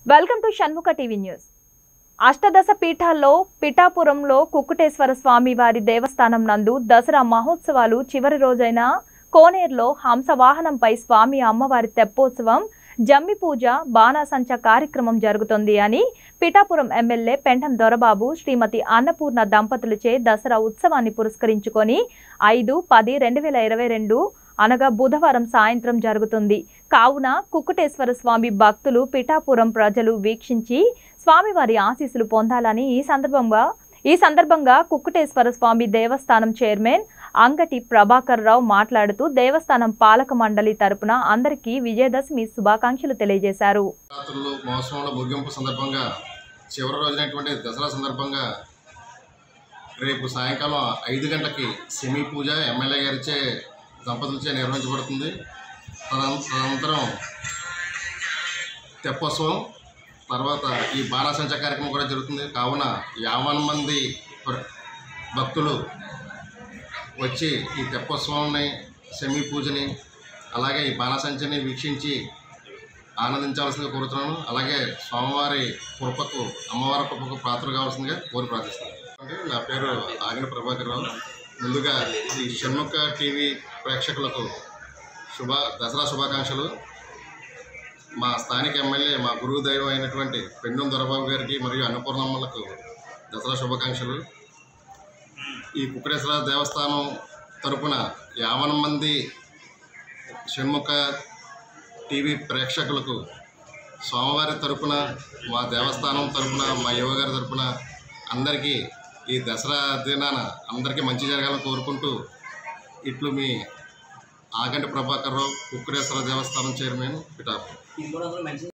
welcome to Shanmukha TV news అష్టదశ పీఠాల్లో పిఠాపురంలో కుక్కుటేశ్వర స్వామి వారి దేవస్థానం నందు దసరా మహోత్సవాలు చివరి రోజైన కోనేరులో హంసవాహనంపై స్వామి అమ్మవారి తెప్పోత్సవం జమ్మి పూజ బాణాసంచ కార్యక్రమం జరుగుతుంది అని పిఠాపురం ఎమ్మెల్యే పెంటం దొరబాబు శ్రీమతి అన్నపూర్ణ దంపతులచే దసరా ఉత్సవాన్ని పురస్కరించుకొని ఐదు పది రెండు వేల ఇరవై రెండు అనగా బుధవారం సాయంత్రం జరుగుతుంది కావున కుక్కుటేశ్వర స్వామి భక్తులు పిఠాపురం ప్రజలు వీక్షించి స్వామివారి ఆశీస్సులు పొందాలని ఈ సందర్భంగా ఈ సందర్భంగా కుక్కుటేశ్వర స్వామి దేవస్థానం చైర్మన్ అంగటి ప్రభాకర్ రావు మాట్లాడుతూ దేవస్థానం పాలక మండలి తరపున అందరికీ విజయదశమి శుభాకాంక్షలు తెలియజేశారు రాత్రులు మహోత్సవంలో ముగింపు సందర్భంగా చివరి రోజునటువంటి దసరా సందర్భంగా రేపు సాయంకాలం ఐదు గంటలకి సెమీ పూజ ఎమ్మెల్యే గారిచే దంపతులచే నిర్వహించబడుతుంది తదన- తదనంతరం తెప్పోత్సవం తర్వాత ఈ బాణాసంచ కార్యక్రమం కూడా జరుగుతుంది కావున యావన్ మంది ప్ర- భక్తులు వచ్చి ఈ తెప్పోత్సవాన్ని సెమీ పూజని అలాగే ఈ బాణాసంచని వీక్షించి ఆనందించాల్సిందిగా కోరుతున్నాను అలాగే స్వామివారి కృపకు అమ్మవారి కృపకు పాత్ర కావాల్సిందిగా కోరి ప్రార్థిస్తున్నాను అంటే నా పేరు ఆగిన ప్రభాకర్ రావు ముందుగా ఈ షణ్ముఖ టీవీ ప్రేక్షకులకు శుభ దసరా శుభాకాంక్షలు మా స్థానిక ఎమ్మెల్యే మా గురువు దైవం అయినటువంటి పెండం దొరబాబు గారికి మరియు అన్నపూర్ణమ్మలకు దసరా శుభాకాంక్షలు ఈ కుక్కడేశ్వర దేవస్థానం తరపున యావన మంది షణ్ముఖ టీవీ ప్రేక్షకులకు స్వామివారి తరపున మా దేవస్థానం తరపున మా యువగారి తరపున అందరికీ ఈ దసరా దినాన అందరికీ మంచి జరగాలని కోరుకుంటూ ఇట్లు మీ ఆగంటి ప్రభాకర్ రావు కుక్కుడేశ్వర దేవస్థానం చైర్మన్ పిఠాపు